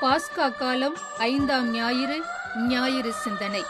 பாஸ்கா காலம் ஐந்தாம் ஞாயிறு ஞாயிறு சிந்தனை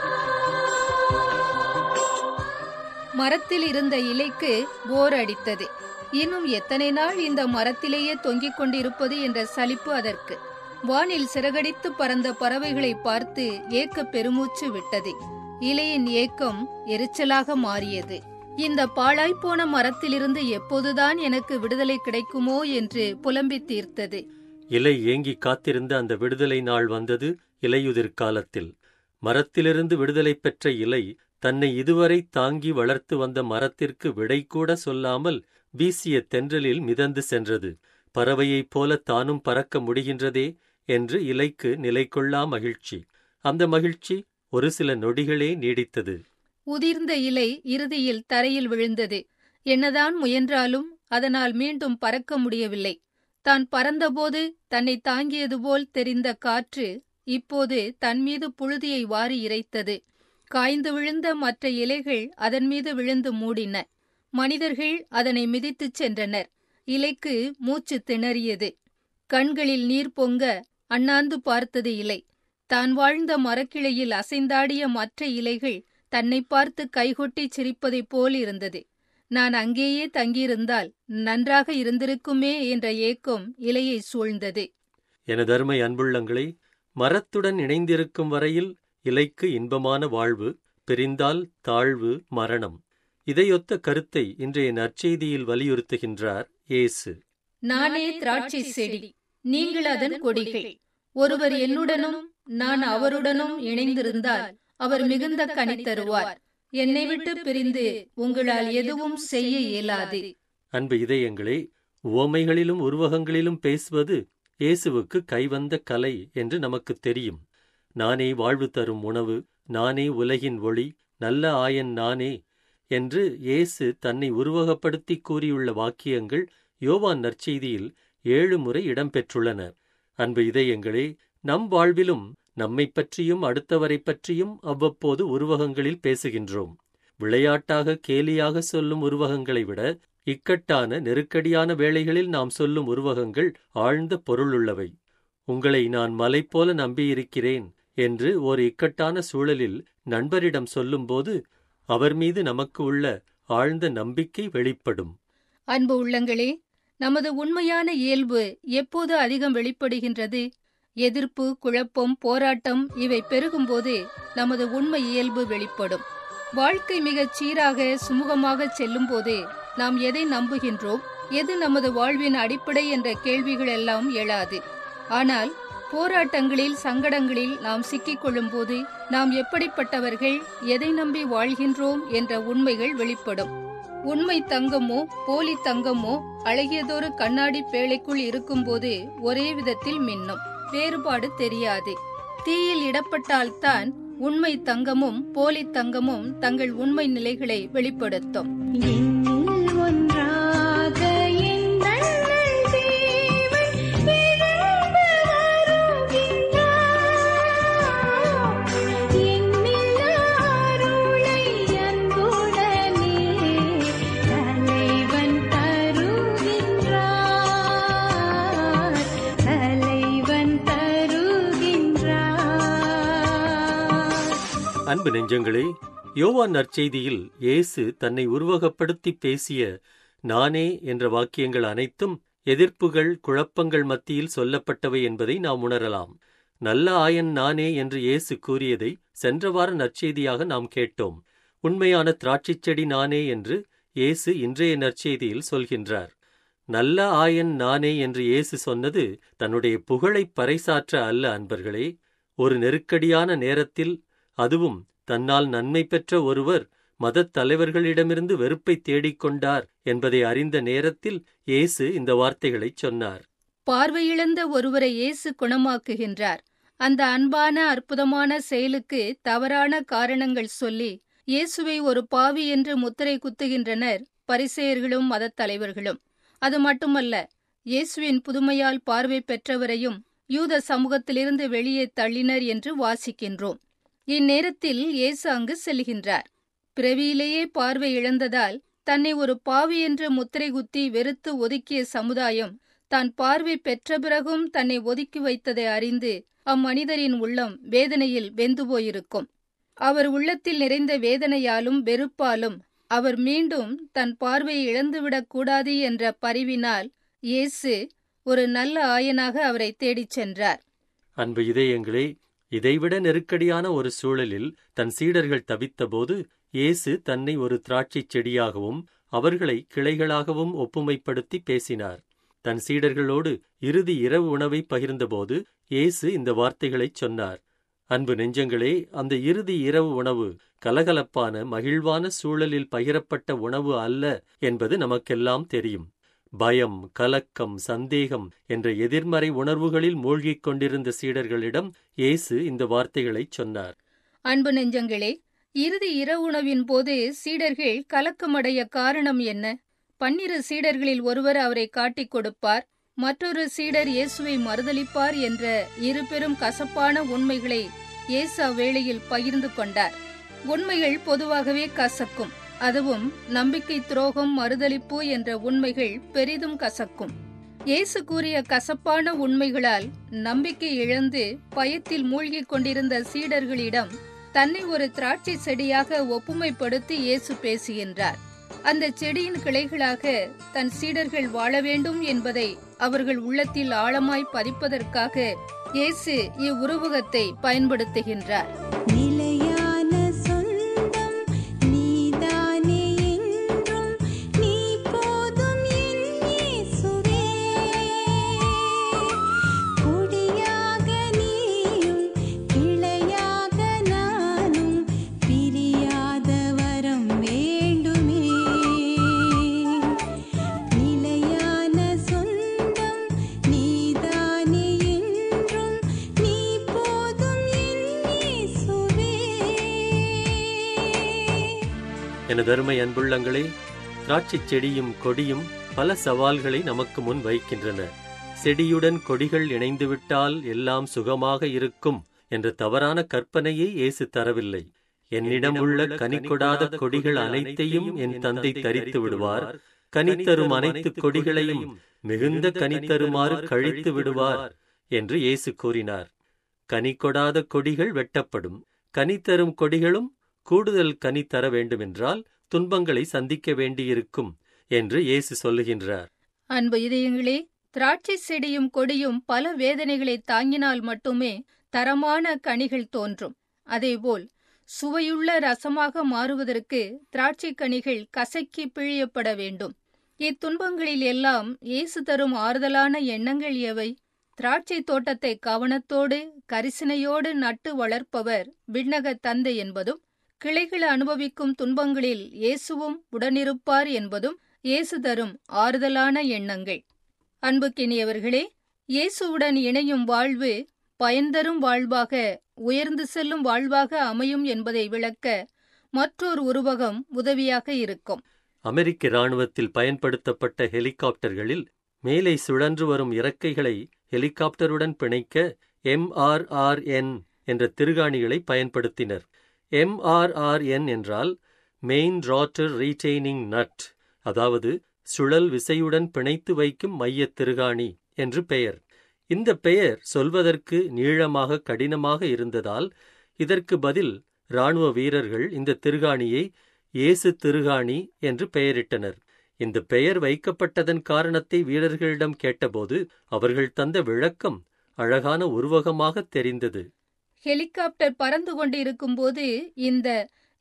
மரத்தில் இருந்த இலைக்கு போர் அடித்தது இன்னும் எத்தனை நாள் இந்த மரத்திலேயே தொங்கிக் கொண்டிருப்பது என்ற சலிப்பு அதற்கு வானில் சிறகடித்து பறந்த பறவைகளை பார்த்து ஏக்க பெருமூச்சு விட்டது இலையின் ஏக்கம் எரிச்சலாக மாறியது இந்த பாழாய்ப்போன மரத்திலிருந்து எப்போதுதான் எனக்கு விடுதலை கிடைக்குமோ என்று புலம்பித் தீர்த்தது இலை ஏங்கி காத்திருந்த அந்த விடுதலை நாள் வந்தது இலையுதிர் காலத்தில் மரத்திலிருந்து விடுதலை பெற்ற இலை தன்னை இதுவரை தாங்கி வளர்த்து வந்த மரத்திற்கு விடை கூட சொல்லாமல் வீசிய தென்றலில் மிதந்து சென்றது பறவையைப் போல தானும் பறக்க முடிகின்றதே என்று இலைக்கு நிலை கொள்ளா மகிழ்ச்சி அந்த மகிழ்ச்சி ஒரு சில நொடிகளே நீடித்தது உதிர்ந்த இலை இறுதியில் தரையில் விழுந்தது என்னதான் முயன்றாலும் அதனால் மீண்டும் பறக்க முடியவில்லை தான் பறந்தபோது தன்னை தாங்கியது போல் தெரிந்த காற்று இப்போது தன் மீது புழுதியை வாரி இறைத்தது காய்ந்து விழுந்த மற்ற இலைகள் அதன் மீது விழுந்து மூடின மனிதர்கள் அதனை மிதித்துச் சென்றனர் இலைக்கு மூச்சு திணறியது கண்களில் நீர் பொங்க அண்ணாந்து பார்த்தது இலை தான் வாழ்ந்த மரக்கிளையில் அசைந்தாடிய மற்ற இலைகள் தன்னை பார்த்து கைகொட்டி சிரிப்பதைப் போல் இருந்தது நான் அங்கேயே தங்கியிருந்தால் நன்றாக இருந்திருக்குமே என்ற ஏக்கம் இலையை சூழ்ந்தது எனதருமை அன்புள்ளங்களை மரத்துடன் இணைந்திருக்கும் வரையில் இலைக்கு இன்பமான வாழ்வு பிரிந்தால் தாழ்வு மரணம் இதையொத்த கருத்தை இன்றைய நற்செய்தியில் வலியுறுத்துகின்றார் இயேசு நானே திராட்சை செடி நீங்கள் அதன் கொடிகள் ஒருவர் என்னுடனும் நான் அவருடனும் இணைந்திருந்தால் அவர் மிகுந்த கனி தருவார் என்னை விட்டு பிரிந்து உங்களால் எதுவும் செய்ய இயலாது அன்பு இதயங்களே உவமைகளிலும் உருவகங்களிலும் பேசுவது இயேசுவுக்கு கைவந்த கலை என்று நமக்கு தெரியும் நானே வாழ்வு தரும் உணவு நானே உலகின் ஒளி நல்ல ஆயன் நானே என்று இயேசு தன்னை உருவகப்படுத்தி கூறியுள்ள வாக்கியங்கள் யோவான் நற்செய்தியில் ஏழு முறை இடம்பெற்றுள்ளன அன்பு இதயங்களே நம் வாழ்விலும் நம்மைப் பற்றியும் அடுத்தவரைப் பற்றியும் அவ்வப்போது உருவகங்களில் பேசுகின்றோம் விளையாட்டாக கேலியாக சொல்லும் உருவகங்களை விட இக்கட்டான நெருக்கடியான வேளைகளில் நாம் சொல்லும் உருவகங்கள் ஆழ்ந்த பொருளுள்ளவை உங்களை நான் மலை போல நம்பியிருக்கிறேன் என்று ஒரு இக்கட்டான சூழலில் நண்பரிடம் சொல்லும்போது அவர் மீது நமக்கு உள்ள ஆழ்ந்த நம்பிக்கை வெளிப்படும் அன்பு உள்ளங்களே நமது உண்மையான இயல்பு எப்போது அதிகம் வெளிப்படுகின்றது எதிர்ப்பு குழப்பம் போராட்டம் இவை பெருகும்போது நமது உண்மை இயல்பு வெளிப்படும் வாழ்க்கை மிகச் சீராக சுமூகமாக செல்லும்போது நாம் எதை நம்புகின்றோம் எது நமது வாழ்வின் அடிப்படை என்ற கேள்விகள் எல்லாம் எழாது ஆனால் போராட்டங்களில் சங்கடங்களில் நாம் சிக்கிக் கொள்ளும்போது நாம் எப்படிப்பட்டவர்கள் எதை நம்பி வாழ்கின்றோம் என்ற உண்மைகள் வெளிப்படும் உண்மை தங்கமோ போலி தங்கமோ அழகியதொரு கண்ணாடி பேழைக்குள் இருக்கும்போது ஒரே விதத்தில் மின்னும் வேறுபாடு தெரியாது தீயில் இடப்பட்டால்தான் உண்மை தங்கமும் போலி தங்கமும் தங்கள் உண்மை நிலைகளை வெளிப்படுத்தும் எண்ணில் ஒன்றாக என் அண்ணல் தேவன் எழுந்து வருகின்றார். எண்ணில்லா அருளை அன்புடனே தலைவன் தருகின்றார். தலைவன் தருகின்றார் அன்பு நெஞ்சங்களே யோவான் நற்செய்தியில் இயேசு தன்னை உருவகப்படுத்தி பேசிய நானே என்ற வாக்கியங்கள் அனைத்தும் எதிர்ப்புகள் குழப்பங்கள் மத்தியில் சொல்லப்பட்டவை என்பதை நாம் உணரலாம் நல்ல ஆயன் நானே என்று இயேசு கூறியதை சென்ற வார நற்செய்தியாக நாம் கேட்டோம் உண்மையான திராட்சைச் செடி நானே என்று இயேசு இன்றைய நற்செய்தியில் சொல்கின்றார் நல்ல ஆயன் நானே என்று இயேசு சொன்னது தன்னுடைய புகழைப் பறைசாற்ற அல்ல அன்பர்களே ஒரு நெருக்கடியான நேரத்தில் அதுவும் தன்னால் நன்மை பெற்ற ஒருவர் மதத் தலைவர்களிடமிருந்து வெறுப்பை தேடிக்கொண்டார் என்பதை அறிந்த நேரத்தில் இயேசு இந்த வார்த்தைகளைச் சொன்னார் பார்வையிழந்த ஒருவரை இயேசு குணமாக்குகின்றார் அந்த அன்பான அற்புதமான செயலுக்கு தவறான காரணங்கள் சொல்லி இயேசுவை ஒரு பாவி என்று முத்திரை குத்துகின்றனர் பரிசேயர்களும் மதத் தலைவர்களும் அது மட்டுமல்ல இயேசுவின் புதுமையால் பார்வை பெற்றவரையும் யூத சமூகத்திலிருந்து வெளியே தள்ளினர் என்று வாசிக்கின்றோம் இந்நேரத்தில் இயேசு அங்கு செல்கின்றார் பிறவியிலேயே பார்வை இழந்ததால் தன்னை ஒரு பாவி என்று முத்திரை குத்தி வெறுத்து ஒதுக்கிய சமுதாயம் தான் பார்வை பெற்ற பிறகும் தன்னை ஒதுக்கி வைத்ததை அறிந்து அம்மனிதரின் உள்ளம் வேதனையில் வெந்து போயிருக்கும் அவர் உள்ளத்தில் நிறைந்த வேதனையாலும் வெறுப்பாலும் அவர் மீண்டும் தன் பார்வையை இழந்துவிடக் கூடாது என்ற பரிவினால் இயேசு ஒரு நல்ல ஆயனாக அவரை தேடிச் சென்றார் அன்பு இதயங்களே இதைவிட நெருக்கடியான ஒரு சூழலில் தன் சீடர்கள் தவித்தபோது இயேசு தன்னை ஒரு திராட்சைச் செடியாகவும் அவர்களை கிளைகளாகவும் ஒப்புமைப்படுத்தி பேசினார் தன் சீடர்களோடு இறுதி இரவு உணவை பகிர்ந்தபோது இயேசு இந்த வார்த்தைகளைச் சொன்னார் அன்பு நெஞ்சங்களே அந்த இறுதி இரவு உணவு கலகலப்பான மகிழ்வான சூழலில் பகிரப்பட்ட உணவு அல்ல என்பது நமக்கெல்லாம் தெரியும் பயம் கலக்கம் சந்தேகம் என்ற எதிர்மறை உணர்வுகளில் மூழ்கிக் கொண்டிருந்த சீடர்களிடம் இயேசு இந்த வார்த்தைகளைச் சொன்னார் அன்பு நெஞ்சங்களே இறுதி இரவுணவின் போது சீடர்கள் கலக்கமடைய காரணம் என்ன பன்னிரு சீடர்களில் ஒருவர் அவரை காட்டிக் கொடுப்பார் மற்றொரு சீடர் இயேசுவை மறுதலிப்பார் என்ற இரு பெரும் கசப்பான உண்மைகளை இயேசு அவ்வேளையில் பகிர்ந்து கொண்டார் உண்மைகள் பொதுவாகவே கசக்கும் அதுவும் நம்பிக்கை துரோகம் மறுதலிப்பு என்ற உண்மைகள் பெரிதும் கசக்கும் இயேசு கூறிய கசப்பான உண்மைகளால் நம்பிக்கை இழந்து பயத்தில் மூழ்கிக் கொண்டிருந்த சீடர்களிடம் தன்னை ஒரு திராட்சை செடியாக ஒப்புமைப்படுத்தி இயேசு பேசுகின்றார் அந்த செடியின் கிளைகளாக தன் சீடர்கள் வாழ வேண்டும் என்பதை அவர்கள் உள்ளத்தில் ஆழமாய் பதிப்பதற்காக இயேசு இவ்வுருவகத்தை பயன்படுத்துகின்றார் நிலையான சொந்தம் நீதானே என்றும் நீ போதும் என் இயேசுவே கொடியாக நீயும் கிளையாக நானும் பிரியாத வரம் வேண்டுமே நிலையான சொந்தம் நீதானே என்றும் நீ போதும் என் இயேசுவே எனது அருமை அன்புள்ளங்களே திராட்சைச் செடியும் கொடியும் பல சவால்களை நமக்கு முன் வைக்கின்றன செடியுடன் கொடிகள் இணைந்துவிட்டால் எல்லாம் சுகமாக இருக்கும் என்ற தவறான கற்பனையை இயேசு தரவில்லை என்னிடம் உள்ள கனிக்கொடாத கொடிகள் அனைத்தையும் என் தந்தை தரித்து விடுவார் கனித்தரும் அனைத்து கொடிகளையும் மிகுந்த கனித்தருமாறு கழித்து விடுவார் என்று இயேசு கூறினார் கனிக்கொடாத கொடிகள் வெட்டப்படும் கனித்தரும் கொடிகளும் கூடுதல் கனி தர வேண்டுமென்றால் துன்பங்களை சந்திக்க வேண்டியிருக்கும் என்று இயேசு சொல்லுகின்றார் அன்பு இதயங்களே திராட்சை செடியும் கொடியும் பல வேதனைகளை தாங்கினால் மட்டுமே தரமான கனிகள் தோன்றும் அதேபோல் சுவையுள்ள ரசமாக மாறுவதற்கு திராட்சை கனிகள் கசக்கி பிழியப்பட வேண்டும் இத்துன்பங்களில் எல்லாம் இயேசு தரும் ஆறுதலான எண்ணங்கள் எவை திராட்சை தோட்டத்தை கவனத்தோடு கரிசனையோடு நட்டு வளர்ப்பவர் விண்ணக தந்தை என்பதும் கிளைகள் அனுபவிக்கும் துன்பங்களில் இயேசுவும் உடனிருப்பார் என்பதும் இயேசு தரும் ஆறுதலான எண்ணங்கள் அன்புக்கினியவர்களே இயேசுவுடன் இணையும் வாழ்வு பயன்தரும் வாழ்வாக உயர்ந்து செல்லும் வாழ்வாக அமையும் என்பதை விளக்க மற்றொரு உருவகம் உதவியாக இருக்கும் அமெரிக்க இராணுவத்தில் பயன்படுத்தப்பட்ட ஹெலிகாப்டர்களில் மேலே சுழன்று வரும் இறக்கைகளை ஹெலிகாப்டருடன் பிணைக்க எம்ஆர்ஆர்என் என்ற திருகாணிகளை பயன்படுத்தினர் எம்ஆர்ஆர்என் என்றால் மெயின் ராட்டர் ரீடெய்னிங் நட் அதாவது சுழல் விசையுடன் பிணைத்து வைக்கும் மையத் திருகாணி என்று பெயர் இந்த பெயர் சொல்வதற்கு நீளமாக கடினமாக இருந்ததால் இதற்கு பதில் இராணுவ வீரர்கள் இந்த திருகாணியை இயேசு திருகாணி என்று பெயரிட்டனர் இந்த பெயர் வைக்கப்பட்டதன் காரணத்தை வீரர்களிடம் கேட்டபோது அவர்கள் தந்த விளக்கம் அழகான உருவகமாக தெரிந்தது ஹெலிகாப்டர் பறந்து கொண்டிருக்கும்போது இந்த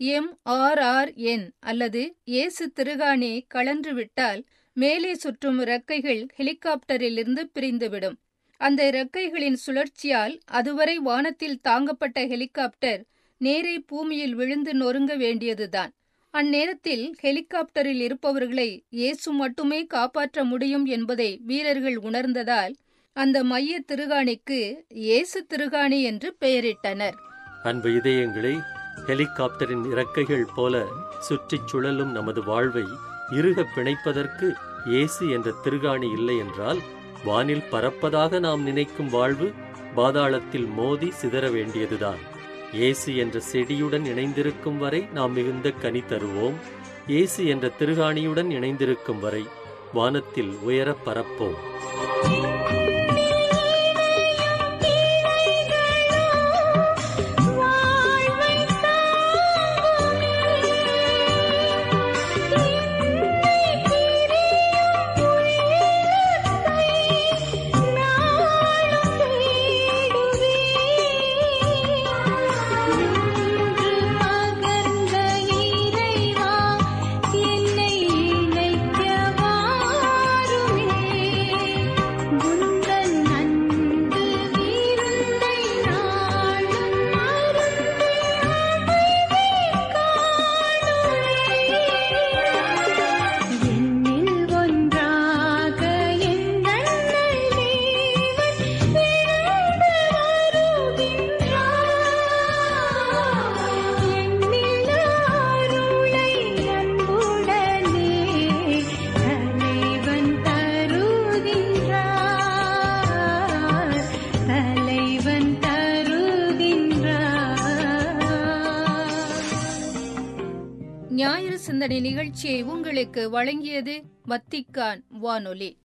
எம்ஆர்ஆர்என் அல்லது இயேசு திருகாணி கழன்று விட்டால் மேலே சுற்றும் இறக்கைகள் ஹெலிகாப்டரிலிருந்து பிரிந்துவிடும் அந்த இறக்கைகளின் சுழற்சியால் அதுவரை வானத்தில் தாங்கப்பட்ட ஹெலிகாப்டர் நேரே பூமியில் விழுந்து நொறுங்க வேண்டியதுதான் அந்நேரத்தில் ஹெலிகாப்டரில் இருப்பவர்களை இயேசு மட்டுமே காப்பாற்ற முடியும் என்பதை வீரர்கள் உணர்ந்ததால் அந்த மைய திருகாணிக்கு இயேசு திருகாணி என்று பெயரிட்டனர் அன்பு இதயங்களே ஹெலிகாப்டரின் இறக்கைகள் போல சுற்றிச் சுழலும் நமது வாழ்வை இறுக பிணைப்பதற்கு இயேசு என்ற திருகாணி இல்லை என்றால் வானில் பறப்பதாக நாம் நினைக்கும் வாழ்வு பாதாளத்தில் மோதி சிதற வேண்டியதுதான் இயேசு என்ற செடியுடன் இணைந்திருக்கும் வரை நாம் மிகுந்த கனி தருவோம் இயேசு என்ற திருகாணியுடன் இணைந்திருக்கும் வரை வானத்தில் உயர பறப்போம் என்னில் ஒன்றாக எந்தண்ணல் தேவன் விரைந்து வருகின்றார். என்னில் அருளை அன்புடனே தலைவன் தருகின்றார். தலைவன் தருகின்றார் ஞாயிறு சிந்தனை நிகழ்ச்சியை உங்களுக்கு வழங்கியது வத்திக்கான் வானொலி